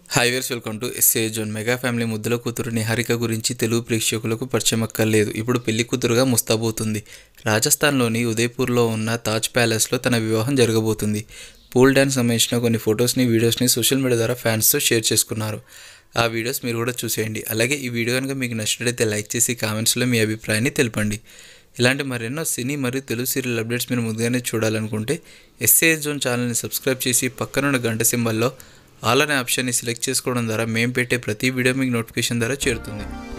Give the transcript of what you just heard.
hi viewers welcome to SA zone mega family ముద్దుల కూతురు నిహారిక గురించి తెలుగు ప్రేక్షకులకు పరిచయం అక్కర్లేదు ఇప్పుడు పెళ్లి కూతురుగా ముస్తాబోతుంది రాజస్థాన్లోని ఉదయపూర్లో ఉన్న తాజ్ ప్యాలెస్లో తన వివాహం జరగబోతుంది పూల్ డ్యాన్స్ సంబంధించిన కొన్ని ఫొటోస్ని వీడియోస్ని సోషల్ మీడియా ద్వారా ఫ్యాన్స్తో షేర్ చేసుకున్నారు ఆ వీడియోస్ మీరు కూడా చూసేయండి అలాగే ఈ వీడియో కనుక మీకు నచ్చినట్లయితే లైక్ చేసి కామెంట్స్లో మీ అభిప్రాయాన్ని తెలపండి ఇలాంటి మరెన్నో సినీ మరియు తెలుగు సీరియల్ అప్డేట్స్ మీరు ముందుగానే చూడాలనుకుంటే ఎస్ఏ జోన్ ఛానల్ని సబ్స్క్రైబ్ చేసి పక్కనున్న గంట సింబల్లో ఆల్ అనే ఆప్షన్ని సెలెక్ట్ చేసుకోవడం ద్వారా మేము పెట్టే ప్రతి వీడియో మీకు నోటిఫికేషన్ ద్వారా చేరుతుంది